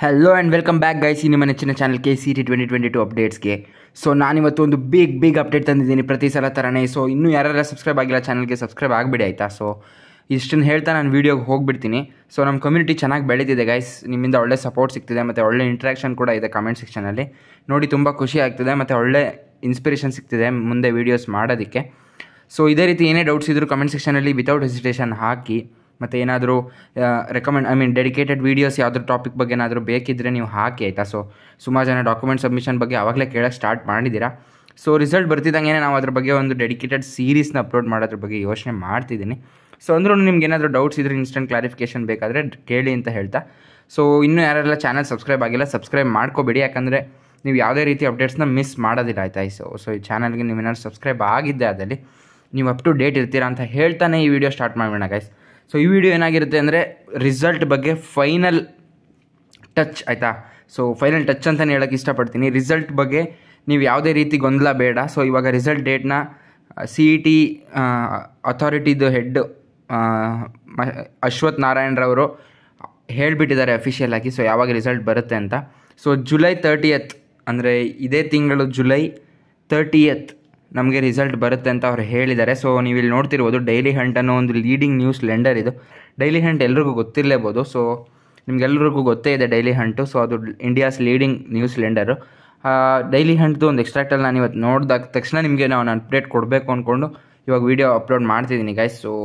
hello and welcome back guys ಈ ನಿಮ್ಮ ನೆಚ್ಚಿನ channel K C T twenty twenty two ಅಪ್ಡೇಟ್ಸ್ಗೆ ಸೊ ನಾನಿವತ್ತು ಒಂದು ಬಿಗ್ ಬಿಗ್ ಅಪ್ಡೇಟ್ ತಂದಿದ್ದೀನಿ ಪ್ರತಿ ಸಲ ಥರನೇ ಸೊ ಇನ್ನೂ ಯಾರ್ಯಾರು ಸಬ್ಸ್ಕ್ರೈಬ್ ಆಗಿಲ್ಲ ಚಾನಲ್ಗೆ ಸಬ್ಸ್ಕ್ರೈಬ್ ಆಗಿಬಿಡಿ ಆಯಿತಾ ಸೊ ಇಷ್ಟನ್ನು ಹೇಳ್ತಾ ನಾನು ವೀಡಿಯೋಗೆ ಹೋಗ್ಬಿಡ್ತೀನಿ ಸೊ ನಮ್ಮ ಕಮ್ಯುನಿಟಿ ಚೆನ್ನಾಗಿ ಬೆಳೀತಿದೆ ಗೈಸ್ ನಿಮ್ಮಿಂದ ಒಳ್ಳೆ ಸಪೋರ್ಟ್ ಸಿಗ್ತಿದೆ ಮತ್ತು ಒಳ್ಳೆ ಇಂಟ್ರಾಕ್ಷನ್ ಕೂಡ ಇದೆ ಕಮೆಂಟ್ ಸೆಕ್ಷನಲ್ಲಿ ನೋಡಿ ತುಂಬ ಖುಷಿ ಆಗ್ತಿದೆ ಮತ್ತು ಒಳ್ಳೆ ಇನ್ಸ್ಪಿರೇಷನ್ ಸಿಗ್ತಿದೆ ಮುಂದೆ ವೀಡಿಯೋಸ್ ಮಾಡೋದಕ್ಕೆ ಸೊ ಇದೇ ರೀತಿ ಏನೇ ಡೌಟ್ಸ್ ಇದ್ದರೂ ಕಮೆಂಟ್ ಸೆಕ್ಷನಲ್ಲಿ ವಿತೌಟ್ ಹೆಸಿಟೇಷನ್ ಹಾಕಿ ಮತ್ತು ಏನಾದರೂ recommend I mean dedicated videos ಯಾವ್ದಾದ್ರು ಟಾಪಿಕ್ ಬಗ್ಗೆ ಏನಾದರೂ ಬೇಕಿದ್ದರೆ ನೀವು ಹಾಕಿ ಆಯಿತಾ ಸೊ ಸುಮಾರು ಜನ ಡಾಕ್ಯುಮೆಂಟ್ ಸಬ್ಮಿಷನ್ ಬಗ್ಗೆ ಆವಾಗಲೇ ಕೇಳೋಕ್ಕೆ ಸ್ಟಾರ್ಟ್ ಮಾಡಿದ್ದೀರಾ ಸೊ ರಿಸಲ್ಟ್ ಬರ್ತಿದ್ದಂಗೆ ನಾವು ಅದ್ರ ಬಗ್ಗೆ ಒಂದು ಡೆಡಿಕೇಟೆಡ್ ಸೀರೀಸ್ನ ಅಪ್ಲೋಡ್ ಮಾಡೋದ್ರ ಬಗ್ಗೆ ಯೋಚನೆ ಮಾಡ್ತಿದ್ದೀನಿ ಸೊ ಅಂದ್ರೂ ನಿಮ್ಗೆ ಏನಾದರೂ ಡೌಟ್ಸ್ ಇದ್ರೆ ಇನ್ಸ್ಟೆಂಟ್ ಕ್ಲಾರಿಫಿಕೇಷನ್ ಬೇಕಾದರೆ ಕೇಳಿ ಅಂತ ಹೇಳ್ತಾ ಸೊ ಇನ್ನೂ ಯಾರೆಲ್ಲ ಚಾನಲ್ ಸಬ್ಸ್ಕ್ರೈಬ್ ಆಗಿಲ್ಲ ಸಬ್ಸ್ಕ್ರೈಬ್ ಮಾಡ್ಕೋಬೇಡಿ ಯಾಕಂದರೆ ನೀವು ಯಾವುದೇ ರೀತಿ ಅಪ್ಡೇಟ್ಸ್ನ ಮಿಸ್ ಮಾಡೋದಿಲ್ಲ ಆಯ್ತಾ ಸೊ ಸೊ ಈ ಚಾನಲ್ಗೆ ನೀವು ಏನಾದ್ರು ಸಬ್ಸ್ಕ್ರೈಬ್ ಆಗಿದ್ದೆ ಅದಲ್ಲಿ ನೀವು ಅಪ್ ಟು ಡೇಟ್ ಇರ್ತೀರಾ ಅಂತ ಹೇಳ್ತಾನೆ ಈ ವಿಡಿಯೋ ಸ್ಟಾರ್ಟ್ ಮಾಡೋಣ ಗೈಸ್ ಸೊ ಈ ವಿಡಿಯೋ ಏನಾಗಿರುತ್ತೆ ಅಂದರೆ ರಿಸಲ್ಟ್ ಬಗ್ಗೆ ಫೈನಲ್ ಟಚ್ ಆಯಿತಾ ಸೊ ಫೈನಲ್ ಟಚ್ ಅಂತಲೇ ಹೇಳೋಕ್ಕೆ ಇಷ್ಟಪಡ್ತೀನಿ ರಿಸಲ್ಟ್ ಬಗ್ಗೆ ನೀವು ಯಾವುದೇ ರೀತಿ ಗೊಂದಲ ಬೇಡ ಸೊ ಇವಾಗ ರಿಸಲ್ಟ್ ಡೇಟ್ನ ಸಿ ಇ ಟಿ ಅಥಾರಿಟಿದು ಹೆಡ್ ಅಶ್ವಥ್ ನಾರಾಯಣರವರು ಹೇಳಿಬಿಟ್ಟಿದ್ದಾರೆ ಅಫಿಷಿಯಲ್ ಆಗಿ ಸೊ ಯಾವಾಗ ರಿಸಲ್ಟ್ ಬರುತ್ತೆ ಅಂತ ಸೊ ಜುಲೈ ತರ್ಟಿಯತ್ ಅಂದರೆ ಇದೇ ತಿಂಗಳು ಜುಲೈ ತರ್ಟಿಯತ್ ನಮಗೆ ರಿಸಲ್ಟ್ ಬರುತ್ತೆ ಅಂತ ಅವ್ರು ಹೇಳಿದ್ದಾರೆ ಸೊ ನೀವು ಇಲ್ಲಿ ನೋಡ್ತಿರ್ಬೋದು ಡೈಲಿ ಹಂಟ್ ಅನ್ನೋ ಒಂದು ಲೀಡಿಂಗ್ ನ್ಯೂಸ್ ಲೆಂಡರ್ ಇದು ಡೈಲಿ ಹಂಟ್ ಎಲ್ರಿಗೂ ಗೊತ್ತಿರಲೇಬೋದು ಸೊ ನಿಮ್ಗೆಲ್ರಿಗೂ ಗೊತ್ತೇ ಇದೆ ಡೈಲಿ ಹಂಟು ಸೊ ಅದು ಇಂಡಿಯಾಸ್ ಲೀಡಿಂಗ್ ನ್ಯೂಸ್ ಲೆಂಡರು ಡೈಲಿ ಹಂಟ್ದು ಒಂದು ಎಕ್ಸ್ಟ್ರಾಕ್ಟಲ್ಲಿ ನಾನು ಇವತ್ತು ನೋಡಿದಾಗ ತಕ್ಷಣ ನಿಮಗೆ ನಾನು ಅಪ್ಡೇಟ್ ಕೊಡಬೇಕು ಅಂದ್ಕೊಂಡು ಇವಾಗ ವೀಡಿಯೋ ಅಪ್ಲೋಡ್ ಮಾಡ್ತಿದ್ದೀನಿ ಗೈಸ್ ಸೊ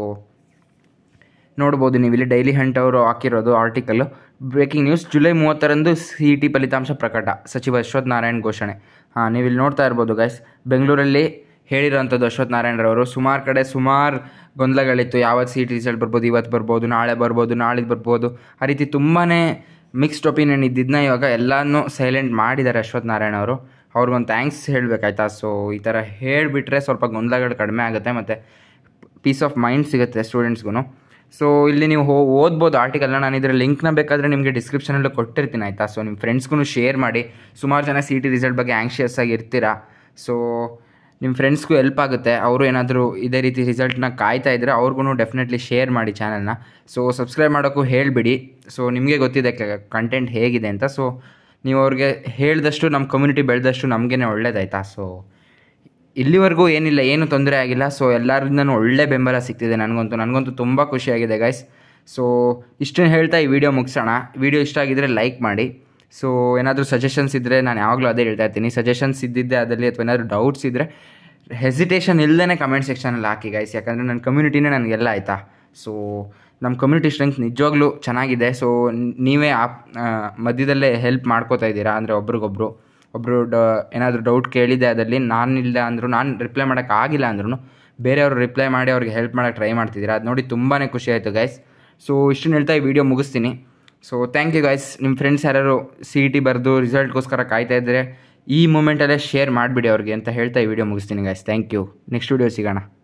ನೋಡ್ಬೋದು ನೀವು ಇಲ್ಲಿ ಡೈಲಿ ಹಂಟ್ ಅವರು ಹಾಕಿರೋದು ಆರ್ಟಿಕಲ್ಲು ಬ್ರೇಕಿಂಗ್ ನ್ಯೂಸ್ ಜುಲೈ ಮೂವತ್ತರಂದು ಸಿ ಇ ಟಿ ಫಲಿತಾಂಶ ಪ್ರಕಟ ಸಚಿವ ಅಶ್ವಥ್ ನಾರಾಯಣ್ ಘೋಷಣೆ ಹಾಂ ನೀವು ಇಲ್ಲಿ ನೋಡ್ತಾ ಇರ್ಬೋದು ಗೈಸ್ ಬೆಂಗಳೂರಲ್ಲಿ ಹೇಳಿರೋಂಥದ್ದು ಅಶ್ವಥ್ ನಾರಾಯಣರವರು ಸುಮಾರು ಕಡೆ ಸುಮಾರು ಗೊಂದಲಗಳಿತ್ತು ಯಾವತ್ತು ಸಿ ಇ ಟಿ ರಿಸಲ್ಟ್ ಬರ್ಬೋದು ಇವತ್ತು ಬರ್ಬೋದು ನಾಳೆ ಬರ್ಬೋದು ನಾಳಿದ್ದು ಬರ್ಬೋದು ಆ ರೀತಿ ತುಂಬಾ ಮಿಕ್ಸ್ಡ್ ಒಪಿನಿಯನ್ ಇದ್ದಿದ್ದನ್ನ ಇವಾಗ ಎಲ್ಲನೂ ಸೈಲೆಂಟ್ ಮಾಡಿದ್ದಾರೆ ಅಶ್ವಥ್ ನಾರಾಯಣ ಅವರು ಅವ್ರಿಗೊಂದು ಥ್ಯಾಂಕ್ಸ್ ಹೇಳಬೇಕಾಯ್ತಾ ಸೊ ಈ ಥರ ಹೇಳಿಬಿಟ್ರೆ ಸ್ವಲ್ಪ ಗೊಂದಲಗಳು ಕಡಿಮೆ ಆಗುತ್ತೆ ಮತ್ತು ಪೀಸ್ ಆಫ್ ಮೈಂಡ್ ಸಿಗುತ್ತೆ ಸ್ಟೂಡೆಂಟ್ಸ್ಗೂ ಸೊ ಇಲ್ಲಿ ನೀವು ಹೋ ಓದ್ಬೋದು ಆರ್ಟಿಕಲ್ನ ನಾನು ಇದರ ಲಿಂಕ್ನ ಬೇಕಾದರೆ ನಿಮಗೆ ಡಿಸ್ಕ್ರಿಪ್ಷನಲ್ಲೂ ಕೊಟ್ಟಿರ್ತೀನಿ ಆಯಿತಾ ಸೊ ನಿಮ್ಮ ಫ್ರೆಂಡ್ಸ್ಗೂ ಶೇರ್ ಮಾಡಿ ಸುಮಾರು ಜನ ಸಿ ಟಿ ರಿಸಲ್ಟ್ ಬಗ್ಗೆ ಆ್ಯಂಕ್ಷಿಯಸ್ ಆಗಿ ಇರ್ತೀರಾ ಸೊ ನಿಮ್ಮ ಫ್ರೆಂಡ್ಸ್ಗೂ ಹೆಲ್ಪ್ ಆಗುತ್ತೆ ಅವರು ಏನಾದರೂ ಇದೇ ರೀತಿ ರಿಸಲ್ಟ್ನ ಕಾಯ್ತಾ ಇದ್ದರೆ ಅವ್ರಿಗೂ ಡೆಫಿನೆಟ್ಲಿ ಶೇರ್ ಮಾಡಿ ಚಾನಲ್ನ ಸೊ ಸಬ್ಸ್ಕ್ರೈಬ್ ಮಾಡೋಕ್ಕೂ ಹೇಳಿಬಿಡಿ ಸೊ ನಿಮಗೆ ಗೊತ್ತಿದೆ ಕಂಟೆಂಟ್ ಹೇಗಿದೆ ಅಂತ ಸೊ ನೀವು ಅವ್ರಿಗೆ ಹೇಳಿದಷ್ಟು ನಮ್ಮ ಕಮ್ಯುನಿಟಿ ಬೆಳೆದಷ್ಟು ನಮಗೇ ಒಳ್ಳೇದಾಯ್ತಾ ಸೊ ಇಲ್ಲಿವರೆಗೂ ಏನಿಲ್ಲ ಏನು ತೊಂದರೆ ಆಗಿಲ್ಲ ಸೊ ಎಲ್ಲರಿಂದನೂ ಒಳ್ಳೆ ಬೆಂಬಲ ಸಿಗ್ತಿದೆ ನನಗಂತೂ ನನಗಂತೂ ತುಂಬ ಖುಷಿಯಾಗಿದೆ ಗೈಸ್ ಸೊ ಇಷ್ಟನ್ನು ಹೇಳ್ತಾ ಈ ವಿಡಿಯೋ ಮುಗಿಸೋಣ ವಿಡಿಯೋ ಇಷ್ಟ ಆಗಿದ್ದರೆ ಲೈಕ್ ಮಾಡಿ ಸೊ ಏನಾದರೂ ಸಜೆಷನ್ಸ್ ಇದ್ದರೆ ನಾನು ಯಾವಾಗಲೂ ಅದೇ ಹೇಳ್ತಾ ಇರ್ತೀನಿ ಸಜೆಷನ್ಸ್ ಇದ್ದಿದ್ದೆ ಅದರಲ್ಲಿ ಅಥವಾ ಏನಾದರೂ ಡೌಟ್ಸ್ ಇದ್ದರೆ ಹೆಸಿಟೇಷನ್ ಇಲ್ಲದೇ ಕಮೆಂಟ್ ಸೆಕ್ಷನಲ್ಲಿ ಹಾಕಿ ಗೈಸ್ ಯಾಕಂದರೆ ನನ್ನ ಕಮ್ಯುನಿಟಿನೇ ನನಗೆಲ್ಲ ಆಯಿತಾ ಸೊ ನಮ್ಮ ಕಮ್ಯುನಿಟಿ ಸ್ಟ್ರೆಂತ್ ನಿಜವಾಗ್ಲೂ ಚೆನ್ನಾಗಿದೆ ಸೊ ನೀವೇ ಆ ಮಧ್ಯದಲ್ಲೇ ಹೆಲ್ಪ್ ಮಾಡ್ಕೋತಾ ಇದ್ದೀರಾ ಅಂದರೆ ಒಬ್ರಿಗೊಬ್ರು ಒಬ್ಬರು ಡ ಏನಾದರೂ ಡೌಟ್ ಕೇಳಿದೆ ಅದರಲ್ಲಿ ನಾನಿಲ್ಲ ಅಂದರೂ ನಾನು ರಿಪ್ಲೈ ಮಾಡೋಕ್ಕೆ ಆಗಿಲ್ಲ ಅಂದ್ರೂ ಬೇರೆಯವರು ರಿಪ್ಲೈ ಮಾಡಿ ಅವ್ರಿಗೆ ಹೆಲ್ಪ್ ಮಾಡೋಕ್ಕೆ ಟ್ರೈ ಮಾಡ್ತಿದ್ದೀರಾ ಅದು ನೋಡಿ ತುಂಬಾ ಖುಷಿ ಆಯಿತು ಗೈಸ್ ಸೊ ಇಷ್ಟನ್ನು ಹೇಳ್ತಾ ಈ ವಿಡಿಯೋ ಮುಗಿಸ್ತೀನಿ ಸೊ ಥ್ಯಾಂಕ್ ಯು ಗೈಸ್ ನಿಮ್ಮ ಫ್ರೆಂಡ್ಸ್ ಯಾರು ಸಿ ಇ ಟಿ ಬರೆದು ರಿಸಲ್ಟ್ಗೋಸ್ಕರ ಕಾಯ್ತಾ ಇದ್ದರೆ ಈ ಮೂಮೆಂಟಲ್ಲೇ ಶೇರ್ ಮಾಡಿಬಿಡಿ ಅವ್ರಿಗೆ ಅಂತ ಹೇಳ್ತಾ ಈ ವಿಡಿಯೋ ಮುಗಿಸ್ತೀನಿ guys thank you next video ಸಿಗೋಣ